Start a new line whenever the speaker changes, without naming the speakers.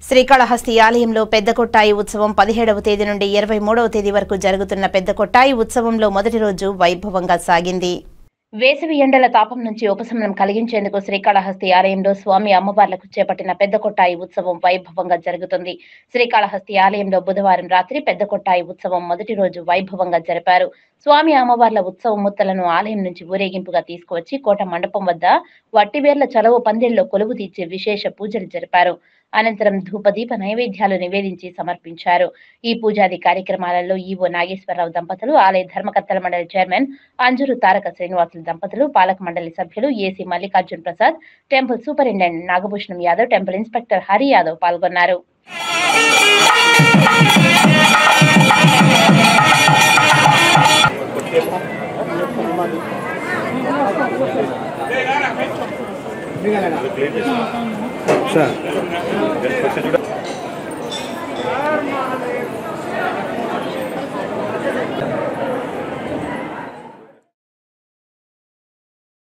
శ్రీకాళహస్తి ఆలయంలో పెద్ద కొట్టాయి ఉత్సవం పదిహేడవ తేదీ నుండి ఇరవై మూడవ తేదీ వరకు జరుగుతున్న పెద్ద కొట్టాయి ఉత్సవంలో మొదటి రోజు వైభవంగా సాగింది వేసవి ఎండల తాపం నుంచి ఉపశమనం కలిగించేందుకు శ్రీకాళహస్తి ఆలయంలో స్వామి అమ్మవార్లకు చేపట్టిన పెద్ద కొట్టాయి ఉత్సవం వైభవంగా జరుగుతుంది శ్రీకాళహస్తి ఆలయంలో బుధవారం రాత్రి పెద్ద కొట్టాయి ఉత్సవం మొదటి రోజు వైభవంగా జరిపారు స్వామి అమ్మవార్ల ఉత్సవ ముత్తలను ఆలయం నుంచి ఊరేగింపుగా తీసుకువచ్చి కోట మండపం వద్ద వట్టివేర్ల చలవ పందిళ్లో కొలువు తీర్చి విశేష పూజలు జరిపారు అనంతరం ధూపదీప నైవేద్యాలు నివేదించి సమర్పించారు ఈ పూజాది కార్యక్రమాలలో ఈవో నాగేశ్వరరావు దంపతులు ఆలయ ధర్మకర్తల మండలి చైర్మన్ అంజూరు తారక శ్రీనివాసులు దంపతులు పాలక మండలి సభ్యులు AC Mallikarjun Prasad temple superintendent Nagabhushanam Yadav temple inspector Hari Yadav పాల్గొన్నారు
సార్